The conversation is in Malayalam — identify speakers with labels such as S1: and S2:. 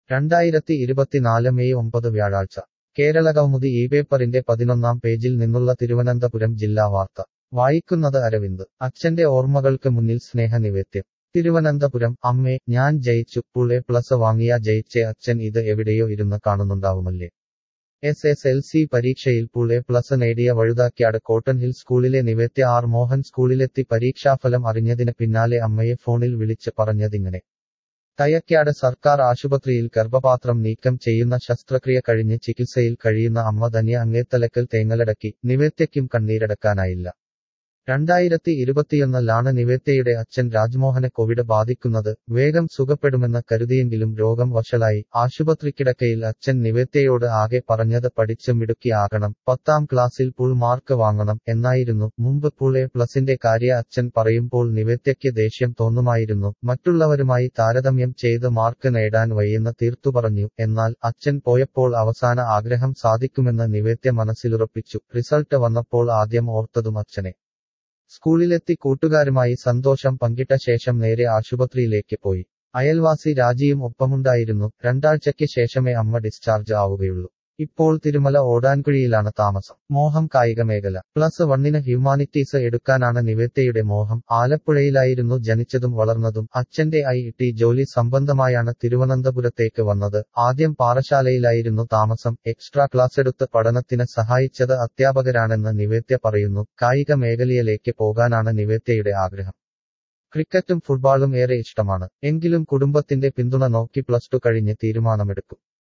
S1: രണ്ടായിരത്തി ഇരുപത്തിനാല് മെയ് ഒമ്പത് വ്യാഴാഴ്ച കേരളകൗമുദി ഈ പേപ്പറിന്റെ പതിനൊന്നാം പേജിൽ നിന്നുള്ള തിരുവനന്തപുരം ജില്ലാ വാർത്ത വായിക്കുന്നത് അരവിന്ദ് അച്ഛന്റെ ഓർമ്മകൾക്ക് മുന്നിൽ സ്നേഹനിവേദ്യം തിരുവനന്തപുരം അമ്മേ ഞാൻ ജയിച്ചു പുൾ എ പ്ലസ് വാങ്ങിയ ജയിച്ചേ അച്ഛൻ ഇത് എവിടെയോ ഇരുന്ന് കാണുന്നുണ്ടാവുമല്ലേ എസ് എസ് എൽ സി പരീക്ഷയിൽ പുൾ എ പ്ലസ് നേടിയ വഴുതാക്യാട് കോട്ടൺ ഹിൽ സ്കൂളിലെ നിവേദ്യ ആർ മോഹൻ സ്കൂളിലെത്തി പരീക്ഷാഫലം അറിഞ്ഞതിന് പിന്നാലെ അമ്മയെ ഫോണിൽ വിളിച്ച് പറഞ്ഞതിങ്ങനെ തയക്കാട് സർക്കാർ ആശുപത്രിയിൽ ഗർഭപാത്രം നീക്കം ചെയ്യുന്ന ശസ്ത്രക്രിയ കഴിഞ്ഞ് ചികിത്സയിൽ കഴിയുന്ന അമ്മ ധന്യ അങ്ങേത്തലക്കൽ തേങ്ങലടക്കി നിവേദ്യയ്ക്കും കണ്ണീരടക്കാനായില്ല രണ്ടായിരത്തി ഇരുപത്തിയൊന്നിലാണ് നിവേദ്യയുടെ അച്ഛൻ രാജ്മോഹനെ കോവിഡ് ബാധിക്കുന്നത് വേഗം സുഖപ്പെടുമെന്ന് കരുതിയെങ്കിലും രോഗം വഷളായി ആശുപത്രിക്കിടക്കയിൽ അച്ഛൻ നിവേദ്യയോട് ആകെ പറഞ്ഞത് പഠിച്ച് മിടുക്കി ആകണം പത്താം ക്ലാസ്സിൽ പുൾ മാർക്ക് വാങ്ങണം എന്നായിരുന്നു മുമ്പ് പുൾ എ പ്ലസിന്റെ കാര്യ അച്ഛൻ പറയുമ്പോൾ നിവേദ്യയ്ക്ക് ദേഷ്യം തോന്നുമായിരുന്നു മറ്റുള്ളവരുമായി താരതമ്യം ചെയ്ത് മാർക്ക് നേടാൻ വയ്യെന്ന് തീർത്തു പറഞ്ഞു എന്നാൽ അച്ഛൻ പോയപ്പോൾ അവസാന ആഗ്രഹം സാധിക്കുമെന്ന് നിവേദ്യ മനസ്സിലുറപ്പിച്ചു റിസൾട്ട് വന്നപ്പോൾ ആദ്യം ഓർത്തതും അച്ഛനെ സ്കൂളിലെത്തി കൂട്ടുകാരുമായി സന്തോഷം പങ്കിട്ട ശേഷം നേരെ ആശുപത്രിയിലേക്ക് പോയി അയൽവാസി രാജിയും ഒപ്പമുണ്ടായിരുന്നു രണ്ടാഴ്ചയ്ക്ക് ശേഷമേ അമ്മ ഡിസ്ചാർജ് ആവുകയുള്ളൂ ഇപ്പോൾ തിരുമല ഓടാൻകുഴിയിലാണ് താമസം മോഹം കായിക മേഖല പ്ലസ് വണ്ണിന് ഹ്യൂമാനിറ്റീസ് എടുക്കാനാണ് നിവേദ്യയുടെ മോഹം ആലപ്പുഴയിലായിരുന്നു ജനിച്ചതും വളർന്നതും അച്ഛന്റെ ഐ ടി ജോലി സംബന്ധമായാണ് തിരുവനന്തപുരത്തേക്ക് വന്നത് ആദ്യം പാറശാലയിലായിരുന്നു താമസം എക്സ്ട്രാ ക്ലാസ് എടുത്ത് പഠനത്തിന് സഹായിച്ചത് അധ്യാപകരാണെന്ന് നിവേദ്യ പറയുന്നു കായിക മേഖലയിലേക്ക് പോകാനാണ് നിവേദ്യയുടെ ആഗ്രഹം ക്രിക്കറ്റും ഫുട്ബോളും ഏറെ ഇഷ്ടമാണ് എങ്കിലും കുടുംബത്തിന്റെ പിന്തുണ നോക്കി പ്ലസ് ടു കഴിഞ്ഞ് തീരുമാനമെടുക്കും